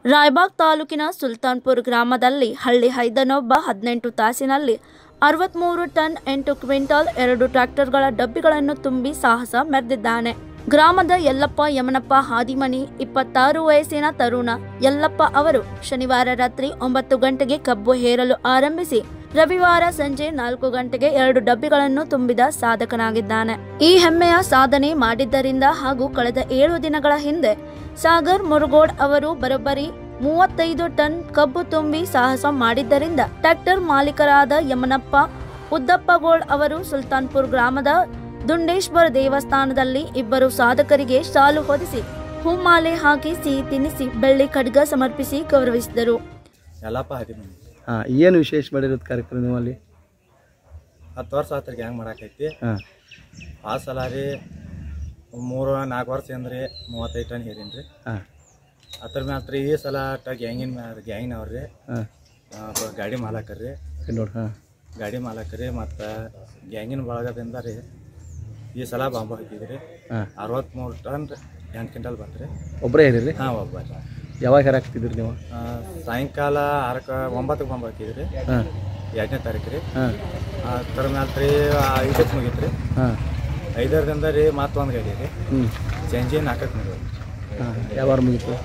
ರಾಯಬಾಗ್ ತಾಲೂಕಿನ ಸುಲ್ತಾನ್ಪುರ್ ಗ್ರಾಮದಲ್ಲಿ ಹಳ್ಳಿ ಹೈದನೊಬ್ಬ ಹದಿನೆಂಟು ತಾಸಿನಲ್ಲಿ ಅರವತ್ಮೂರು ಟನ್ ಎಂಟು ಕ್ವಿಂಟಾಲ್ ಎರಡು ಟ್ರ್ಯಾಕ್ಟರ್ಗಳ ಡಬ್ಬಿಗಳನ್ನು ತುಂಬಿ ಸಾಹಸ ಮೆರೆದಿದ್ದಾನೆ ಗ್ರಾಮದ ಯಲ್ಲಪ್ಪ ಯಮನಪ್ಪ ಹಾದಿಮನಿ ಇಪ್ಪತ್ತಾರು ವಯಸ್ಸಿನ ತರುಣ ಯಲ್ಲಪ್ಪ ಅವರು ಶನಿವಾರ ರಾತ್ರಿ ಒಂಬತ್ತು ಗಂಟೆಗೆ ಕಬ್ಬು ಹೇರಲು ಆರಂಭಿಸಿ ರವಿವಾರ ಸಂಜೆ ನಾಲ್ಕು ಗಂಟೆಗೆ ಎರಡು ಡಬ್ಬಿಗಳನ್ನು ತುಂಬಿದ ಸಾಧಕನಾಗಿದ್ದಾನೆ ಈ ಹೆಮ್ಮೆಯ ಸಾಧನೆ ಮಾಡಿದ್ದರಿಂದ ಹಾಗೂ ಕಳೆದ ಏಳು ದಿನಗಳ ಹಿಂದೆ ಸಾಗರ್ ಮುರುಗೋಡ್ ಅವರು ಬರೋಬ್ಬರಿ ಮೂವತ್ತೈದು ಟನ್ ಕಬ್ಬು ತುಂಬಿ ಸಾಹಸ ಮಾಡಿದ್ದರಿಂದ ಟ್ರ್ಯಾಕ್ಟರ್ ಮಾಲೀಕರಾದ ಯಮನಪ್ಪ ಉದ್ದಪ್ಪಗೋಳ್ ಅವರು ಸುಲ್ತಾನ್ಪುರ್ ಗ್ರಾಮದ ದುಂಡೇಶ್ವರ ದೇವಸ್ಥಾನದಲ್ಲಿ ಇಬ್ಬರು ಸಾಧಕರಿಗೆ ಶಾಲು ಹೊದಿಸಿ ಹೂಮಾಲೆ ಹಾಕಿ ಸಿಹಿ ತಿನ್ನಿಸಿ ಬೆಳ್ಳಿ ಖಡ್ಗ ಸಮರ್ಪಿಸಿ ಗೌರವಿಸಿದರು ಎಲ್ಲಪ್ಪ ಹದಿಮೂರು ಹಾಂ ಏನು ವಿಶೇಷ ಮಾಡಿರೋದು ಕಾರ್ಯಕ್ರಮ ನಿಮ್ಮಲ್ಲಿ ಹತ್ತು ವರ್ಷ ಆತ್ರಿ ಗ್ಯಾಂಗ್ ಮಾಡಾಕೈತಿ ಹಾಂ ಆ ಸಲ ರೀ ಮೂರು ನಾಲ್ಕು ವರ್ಷ ಅಂದ್ರೆ ಮೂವತ್ತೈದು ಟನ್ ಹೇರೀನಿ ರೀ ಹಾಂ ಅದ್ರ ಮ್ಯಾಲ ರೀ ಈ ಸಲ ಟ ಗ್ಯಾಂಗಿನ ಮ್ಯಾಲ ಗ್ಯಾಂಗಿನವ್ರು ರೀ ಹಾಂ ಗಾಡಿ ಮಾಲಕರು ರೀ ನೋಡಿ ಹಾಂ ಗಾಡಿ ಮಾಲಕರು ಮತ್ತು ಗ್ಯಾಂಗಿನ ಬಳಗದಿಂದ ರೀ ಈ ಸಲ ಬಾಂಬು ಹಾಕಿದ್ರಿ ಹಾಂ ಅರವತ್ತ್ಮೂರು ಟನ್ ರೀ ಎಂಟು ಕ್ವಿಂಟಲ್ ಬಂತು ರೀ ಒಬ್ಬರೇ ಹೇಳಿರಿ ಹಾಂ ಒಬ್ಬ ಯಾವಾಗ ಹೇರಾಕ್ತಿದ್ರಿ ನೀವು ಆ, ಸಾಯಂಕಾಲ ಆರಕ್ಕೆ ಒಂಬತ್ತಕ್ಕೆ ಬಾಂಬು ಹಾಕಿದ್ರಿ ಹಾಂ ಎರಡನೇ ತಾರೀಕು ರೀ ಹಾಂ ಅದ್ರ ಮ್ಯಾಲ ರೀ ಐದಕ್ಕೆ ಮುಗೀತು ರೀ ಹಾಂ ಐದರದಿಂದ ರೀ ಮತ್ತೊಂದು ಗಾಡಿ ರೀ ಹ್ಞೂ ಚೇಂಜಿ ನಾಲ್ಕಕ್ಕೆ ಮುಗಿದು ಹಾಂ ಯಾವಾರ ಮುಗೀತು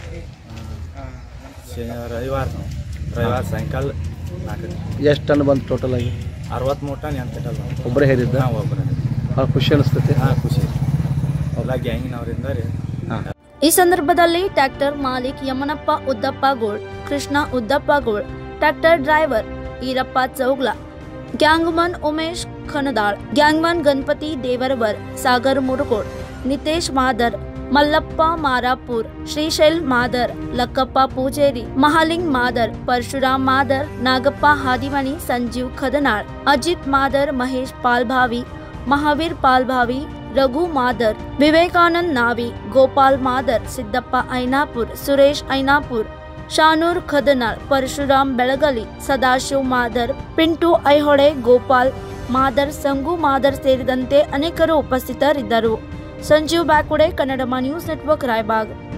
ರವಿವಾರ ರವಿವಾರ ಸಾಯಂಕಾಲ ನಾಲ್ಕಕ್ಕೆ ಎಷ್ಟು ಟನ್ ಬಂತು ಟೋಟಲ್ ಆಗಿ ಅರವತ್ತ್ಮೂರು ಟನ್ ಎಂಟು ಕ್ವಿಂಟಲ್ ಬಂತು ಒಬ್ಬರೇ ಹೇಳಿದ್ದ ಹಾಂ ಒಬ್ಬರು ಭಾಳ ಖುಷಿ ಅನಿಸ್ತೈತಿ ಹಾಂ ಖುಷಿ ಎಲ್ಲ ಗ್ಯಾಂಗಿನವರಿಂದ ರೀ ಹಾಂ ಈ ಸಂದರ್ಭದಲ್ಲಿ ಟ್ರ್ಯಾಕ್ಟರ್ ಮಾಲೀಕ್ Yamanappa Uddappa Gol Krishna Uddappa Gol tractor driver Eerappa Chougla gangman Umesh Khanadal gangman Ganapati Devaravar Sagar Murugod Nitesh Madar Mallappa Marapur Shrishail Madar Lakkappa Pujeri Mahaling Madar Parashuram Madar Nagappa Hadimani Sanjeev Khadanal Ajit Madar Mahesh Palbhavi Mahaveer Palbhavi Raghu Madar Vivekanand Navi Gopal Madar Siddappa Ainapur Suresh Ainapur Shanur Khadanal Parashuram Belagali Sadashiv Madar Pintu Aihole Gopal Madar ಸಂಗು Madar ಸೇರಿದಂತೆ ಅನೇಕರು ಉಪಸ್ಥಿತರಿದ್ದರು ಸಂಜೀವ್ ಬ್ಯಾಕುಡೆ ಕನ್ನಡಮ ನ್ಯೂಸ್ ನೆಟ್ವರ್ಕ್ ರಾಯಬಾಗ್